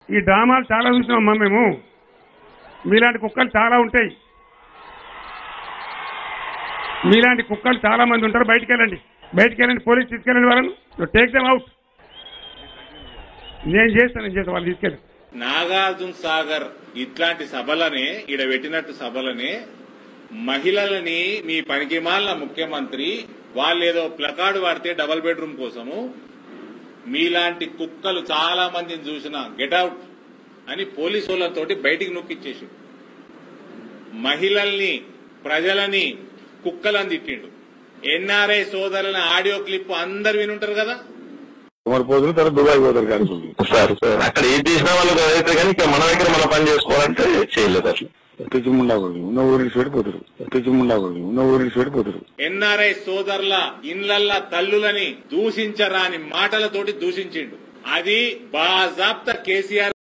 ఈ డ్రామాలు చాలా చూసినామమ్మా మేము మీలాంటి కుక్కలు చాలా ఉంటాయి మీలాంటి కుక్కలు చాలా మంది ఉంటారు బయటికి వెళ్ళండి బయటికి వెళ్ళండి పోలీస్ తీసుకెళ్ళండి వాళ్ళని టేక్ దమ్ అవుట్ నేను చేస్తాను నేను చేస్తాను వాళ్ళు తీసుకెళ్ళి నాగార్జున సాగర్ ఇట్లాంటి సభలనే ఈడ పెట్టినట్టు సభలనే మహిళలని మీ పనికిమాలిన ముఖ్యమంత్రి వాళ్ళేదో ప్లకార్డు వాడితే డబల్ బెడ్రూమ్ కోసము మీలాంటి కుక్కలు చాలా మందిని చూసిన గెట్అవుట్ అని పోలీసు వాళ్ళతోటి బయటికి నొక్కిచ్చేసి మహిళల్ని ప్రజలని కుక్కలని తిట్టిండు ఎన్ఆర్ఐ సోదరుల ఆడియో క్లిప్ అందరు వినుంటారు కదా మరి పోతున్నారు తర్వాత దుబాయ్ పోతారు కానీ సార్ సార్ అక్కడ ఏం చేసిన వాళ్ళు అయితే కానీ ఇక్కడ మన దగ్గర మన పని చేసుకోవాలంటే చేయలేదు అట్లా తెచ్చిముండకూడదు ఉన్న ఊరికి పెట్టిపోతారు తెచ్చిముండకూడదు ఉన్న ఊరికి పెట్టిపోతారు ఎన్ఆర్ఐ సోదరుల ఇండ్లల్ల తల్లులని దూషించరాని మాటలతోటి దూషించిండు అది బాజాప్త కేసీఆర్